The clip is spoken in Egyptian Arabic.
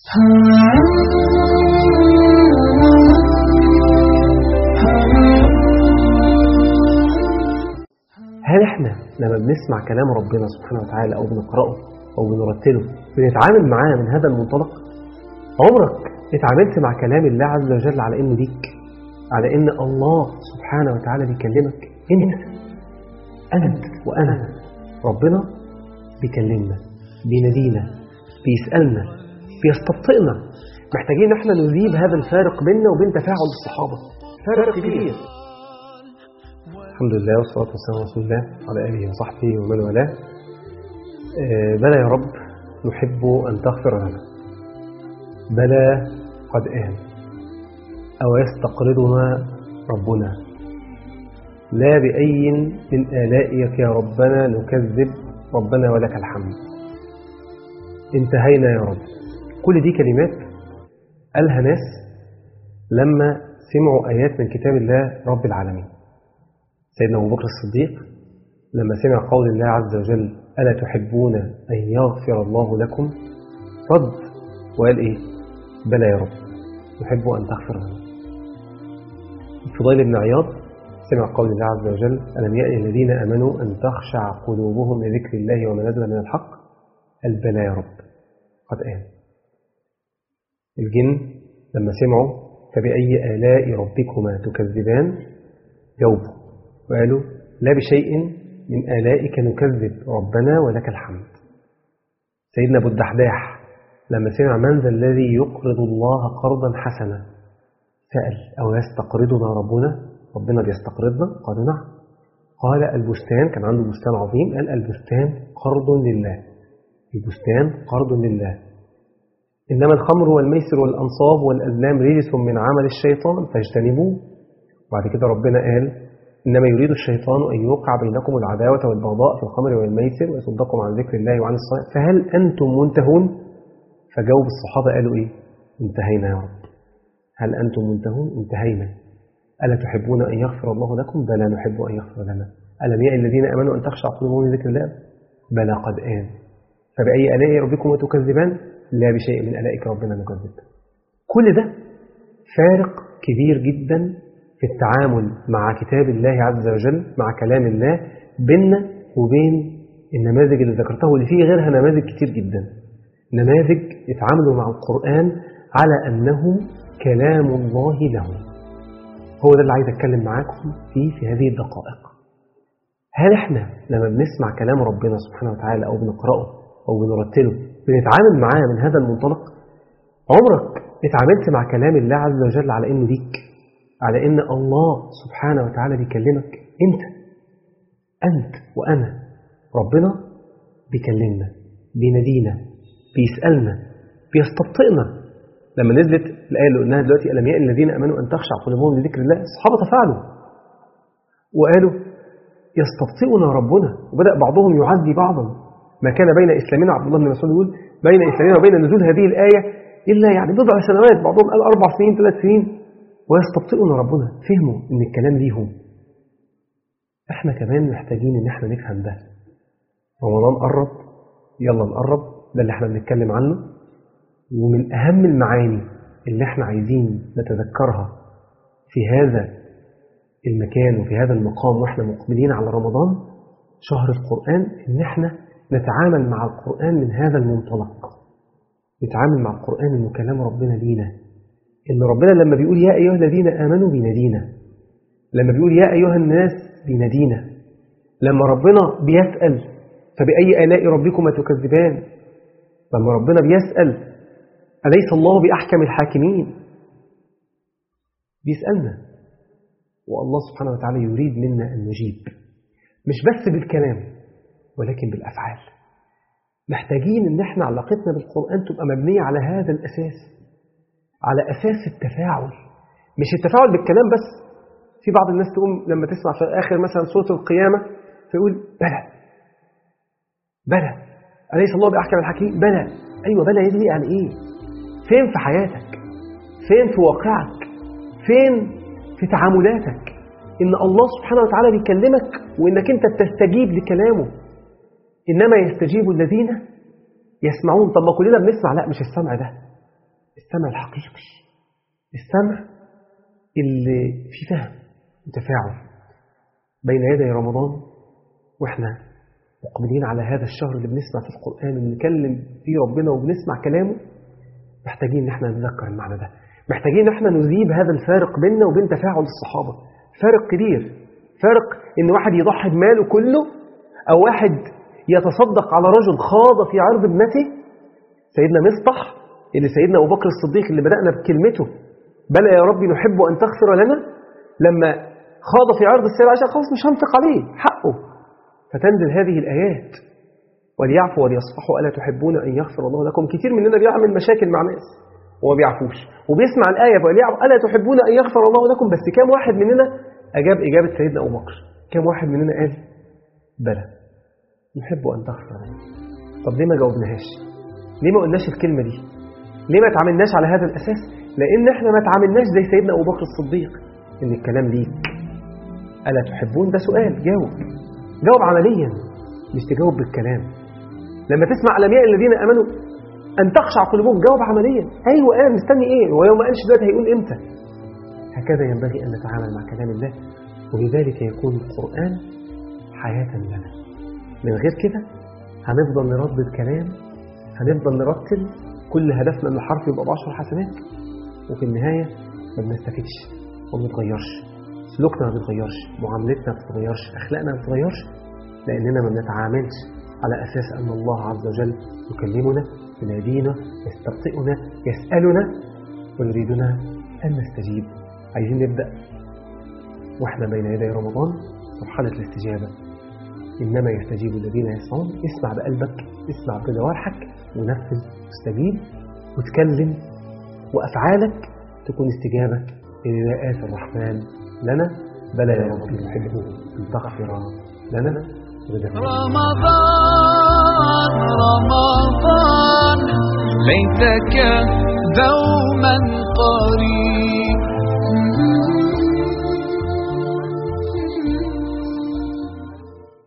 هل احنا لما بنسمع كلام ربنا سبحانه وتعالى او بنقرأه او بنرتله بنتعامل معاه من هذا المنطلق عمرك اتعاملت مع كلام الله عز وجل على انه ليك على ان الله سبحانه وتعالى بيكلمك انت انت وانا ربنا بيكلمنا بينادينا بيسألنا بيستبطئنا محتاجين احنا نذيب هذا الفارق بيننا وبين تفاعل الصحابة فارق كبير الحمد لله والصلاة والسلام على رسول الله وعلى آله وصحبه ومن والاه آه، بلى يا رب نحب أن تغفر لنا بلى قد آن أو يستقرضنا ربنا لا بأي من آلائك يا ربنا نكذب ربنا ولك الحمد انتهينا يا رب كل دي كلمات قالها ناس لما سمعوا آيات من كتاب الله رب العالمين سيدنا أبو بكر الصديق لما سمع قول الله عز وجل ألا تحبون أن يغفر الله لكم رد وقال إيه بلى يا رب نحب أن تغفر لنا الفضيل بن عياض سمع قول الله عز وجل ألم يأن الذين أمنوا أن تخشع قلوبهم لذكر الله وما نزل من الحق قال بلى يا رب قد آن الجن لما سمعوا فبأي آلاء ربكما تكذبان جاوبوا وقالوا لا بشيء من آلائك نكذب ربنا ولك الحمد سيدنا أبو الدحداح لما سمع من ذا الذي يقرض الله قرضا حسنا سأل أو يستقرضنا ربنا ربنا بيستقرضنا قالوا نعم قال البستان كان عنده بستان عظيم قال البستان قرض لله البستان قرض لله إنما الخمر والميسر والأنصاب والأزلام رجس من عمل الشيطان فاجتنبوه وبعد كده ربنا قال إنما يريد الشيطان أن يوقع بينكم العداوة والبغضاء في الخمر والميسر ويصدكم عن ذكر الله وعن الصلاة فهل أنتم منتهون فجاوب الصحابة قالوا إيه انتهينا يا رب هل أنتم منتهون انتهينا ألا تحبون أن يغفر الله لكم بلى نحب أن يغفر لنا ألم يأن الذين أمنوا أن تخشع قلوبهم لذكر الله بلى قد آن فبأي آلاء ربكم تكذبان لا بشيء من آلائك ربنا نكذب كل ده فارق كبير جدا في التعامل مع كتاب الله عز وجل مع كلام الله بيننا وبين النماذج اللي ذكرتها واللي فيه غيرها نماذج كتير جدا نماذج يتعاملوا مع القرآن على أنه كلام الله لهم هو ده اللي عايز أتكلم معاكم فيه في هذه الدقائق هل احنا لما بنسمع كلام ربنا سبحانه وتعالى أو بنقرأه أو بنرتله بنتعامل معاه من هذا المنطلق عمرك اتعاملت مع كلام الله عز وجل على انه ليك على ان الله سبحانه وتعالى بيكلمك انت انت وانا ربنا بيكلمنا بينادينا بيسالنا بيستبطئنا لما نزلت الايه اللي قلناها دلوقتي الم يأن الذين امنوا ان تخشع قلوبهم لذكر الله الصحابه تفاعلوا وقالوا يستبطئنا ربنا وبدا بعضهم يعزي بعضا ما كان بين اسلامنا عبد الله بن مسعود يقول بين اسلامنا وبين نزول هذه الايه الا يعني بضع سنوات بعضهم قال اربع سنين ثلاث سنين ويستبطئنا ربنا فهموا ان الكلام ليهم احنا كمان محتاجين ان احنا نفهم ده رمضان قرب يلا نقرب ده اللي احنا بنتكلم عنه ومن اهم المعاني اللي احنا عايزين نتذكرها في هذا المكان وفي هذا المقام واحنا مقبلين على رمضان شهر القرآن ان احنا نتعامل مع القرآن من هذا المنطلق نتعامل مع القرآن انه كلام ربنا لينا ان ربنا لما بيقول يا ايها الذين امنوا بينادينا لما بيقول يا ايها الناس بينادينا لما ربنا بيسأل فبأي آلاء ربكما تكذبان لما ربنا بيسأل أليس الله بأحكم الحاكمين بيسألنا والله سبحانه وتعالى يريد منا أن نجيب مش بس بالكلام ولكن بالأفعال محتاجين ان احنا علاقتنا بالقرآن تبقى مبنية على هذا الأساس على أساس التفاعل مش التفاعل بالكلام بس في بعض الناس تقوم لما تسمع في آخر مثلا صوت القيامة فيقول بلى بلى أليس الله بأحكم الحكيم بلى أيوة بلى دي يعني إيه فين في حياتك فين في واقعك فين في تعاملاتك إن الله سبحانه وتعالى بيكلمك وإنك أنت تستجيب لكلامه إنما يستجيب الذين يسمعون طب ما كلنا بنسمع لا مش السمع ده السمع الحقيقي السمع اللي فيه فهم وتفاعل بين يدي رمضان واحنا مقبلين على هذا الشهر اللي بنسمع في القرآن وبنكلم فيه ربنا وبنسمع كلامه محتاجين ان احنا نتذكر المعنى ده محتاجين ان احنا نذيب هذا الفارق بيننا وبين تفاعل الصحابة فارق كبير فارق ان واحد يضحي بماله كله او واحد يتصدق على رجل خاض في عرض ابنته سيدنا مصطح اللي سيدنا ابو بكر الصديق اللي بدأنا بكلمته بلى يا ربي نحب ان تغفر لنا لما خاض في عرض السيد عائشة خلاص مش هنفق عليه حقه فتنزل هذه الآيات وليعفوا وليصفحوا ألا تحبون أن يغفر الله لكم كتير مننا بيعمل مشاكل مع ناس وما بيعفوش وبيسمع الآية وليعفوا ألا تحبون أن يغفر الله لكم بس كام واحد مننا أجاب إجابة سيدنا أبو بكر كام واحد مننا قال بلى نحب أن تغفر لنا طب ليه ما جاوبناهاش ليه ما قلناش الكلمة دي ليه ما تعاملناش على هذا الأساس لأن احنا ما تعاملناش زي سيدنا أبو بكر الصديق إن الكلام ليك ألا تحبون ده سؤال جاوب جاوب عمليا مش تجاوب بالكلام لما تسمع الأنبياء الذين آمنوا أن تخشع قلوبهم جاوب عمليا أيوة أنا مستني إيه ويوم ما قالش دلوقتي هيقول إمتى هكذا ينبغي أن نتعامل مع كلام الله ولذلك يكون القرآن حياة لنا من غير كده هنفضل نردد كلام هنفضل نرتل كل هدفنا ان الحرف يبقى بعشر حسنات وفي النهاية ما بنستفدش وما بنتغيرش سلوكنا ما بيتغيرش معاملتنا ما بتتغيرش أخلاقنا ما بتتغيرش لأننا ما بنتعاملش على أساس أن الله عز وجل يكلمنا ينادينا يستبطئنا يسألنا ويريدنا أن نستجيب عايزين نبدأ وإحنا بين يدي رمضان مرحلة الاستجابة إنما يستجيب الذين يسمعون اسمع بقلبك اسمع بجوارحك ونفذ واستجيب وتكلم وأفعالك تكون استجابة لنداءات الرحمن لنا بلى يا رب نحبه أن تغفر لنا رمضان رمضان ليتك دوما